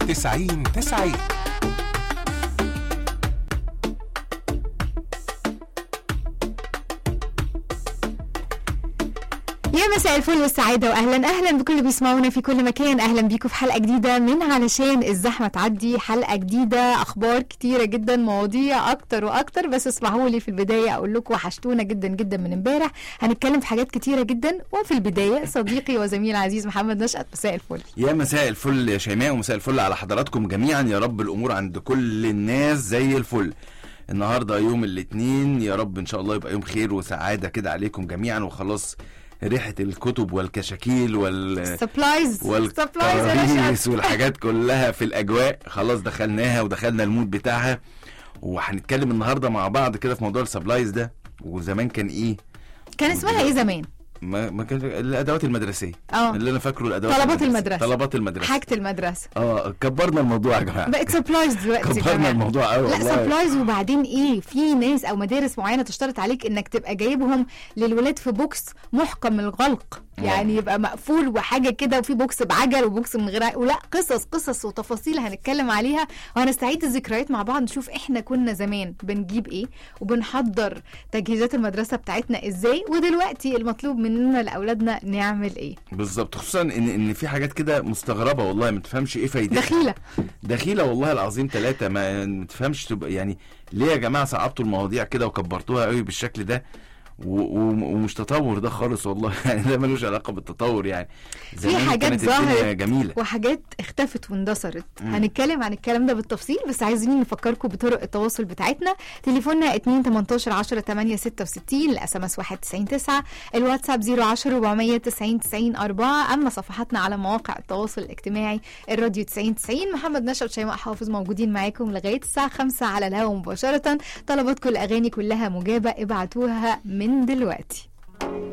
90 90 يا مساء الفل والسعادة وأهلا أهلا بكل اللي بيسمعونا في كل مكان أهلا بيكم في حلقة جديدة من علشان الزحمة تعدي حلقة جديدة أخبار كتيرة جدا مواضيع أكتر وأكتر بس اسمحوا لي في البداية أقول لكم وحشتونا جدا جدا من امبارح هنتكلم في حاجات كتيرة جدا وفي البداية صديقي وزميل عزيز محمد نشأت مساء الفل يا مساء الفل يا شيماء ومساء الفل على حضراتكم جميعا يا رب الامور عند كل الناس زي الفل النهارده يوم الاثنين يا رب ان شاء الله يبقى يوم خير وسعاده كده عليكم جميعا وخلاص ريحه الكتب والكشاكيل وال سبلايز سبلايز يا والكراريس نشأت والحاجات كلها في الاجواء خلاص دخلناها ودخلنا المود بتاعها وهنتكلم النهارده مع بعض كده في موضوع السبلايز ده وزمان كان ايه كان اسمها إيه زمان؟ ما, ما كان الادوات المدرسيه اه اللي انا فاكره الادوات طلبات المدرسة. المدرسة. طلبات المدرسه حاجة المدرسة اه كبرنا الموضوع يا جماعه بقت سبلايز دلوقتي كبرنا كمان الموضوع قوي لا والله سبلايز وبعدين ايه في ناس او مدارس معينه تشترط عليك انك تبقى جايبهم للولاد في بوكس محكم الغلق آه. يعني يبقى مقفول وحاجه كده وفي بوكس بعجل وبوكس من غير عجل. ولا قصص قصص وتفاصيل هنتكلم عليها وهنستعيد الذكريات مع بعض نشوف احنا كنا زمان بنجيب ايه وبنحضر تجهيزات المدرسه بتاعتنا ازاي ودلوقتي المطلوب مننا لاولادنا نعمل ايه بالظبط خصوصا ان ان في حاجات كده مستغربه والله ما تفهمش ايه فايدتها دخيله دخيله والله العظيم ثلاثه ما ما تفهمش تبقى يعني ليه يا جماعه صعبتوا المواضيع كده وكبرتوها قوي بالشكل ده و- و- ومش تطور ده خالص والله يعني ده ملوش علاقه بالتطور يعني زمان حاجات كانت الدنيا ظهرت جميله وحاجات اختفت واندثرت مم. هنتكلم عن الكلام ده بالتفصيل بس عايزين نفكركم بطرق التواصل بتاعتنا تليفوننا 2 18 10 8 66 الاس ام اس 91 9 الواتساب 010 490 90 4 اما صفحاتنا على مواقع التواصل الاجتماعي الراديو 90 90 محمد نشأت وشيماء حافظ موجودين معاكم لغايه الساعه 5 على الهواء مباشره طلباتكم الاغاني كلها مجابه ابعتوها من دلوقتي